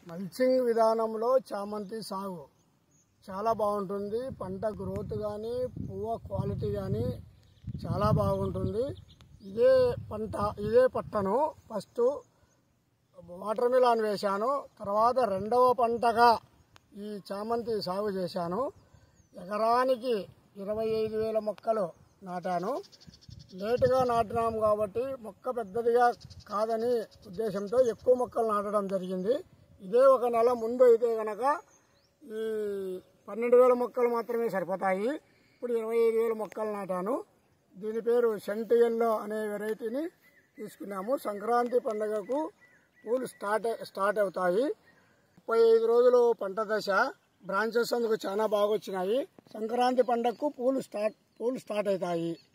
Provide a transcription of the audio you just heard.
mulching విధానంలో చామంతి సాగు చాలా బాగుంటుంది పంట గ్రోత్ కానీ పువ్వు క్వాలిటీ కానీ చాలా బాగుంటుంది ఇదే పంట ఇదే పట్టను ఫస్ట్ వాటర్ మిలాన్ వేశాను తర్వాత రెండవ పంటగా ఈ చామంతి సాగు చేశాను ఎకరానికి ఇరవై ఐదు వేల మొక్కలు నాటాను లేటుగా నాటినాం కాబట్టి మొక్క పెద్దదిగా కాదని ఉద్దేశంతో ఎక్కువ మొక్కలు నాటడం జరిగింది ఇదే ఒక నెల ముందు అయితే కనుక ఈ పన్నెండు వేల మొక్కలు మాత్రమే సరిపోతాయి ఇప్పుడు ఇరవై ఐదు వేల మొక్కలు నాటాను దీని పేరు సెంట్ ఎల్లో అనే వెరైటీని తీసుకున్నాము సంక్రాంతి పండుగకు పూలు స్టార్ట్ స్టార్ట్ అవుతాయి ముప్పై ఐదు రోజులు పంట దశ బ్రాంచెస్ అందుకు చాలా బాగా వచ్చినాయి సంక్రాంతి పండగకు పూలు స్టార్ట్ పూలు స్టార్ట్ అవుతాయి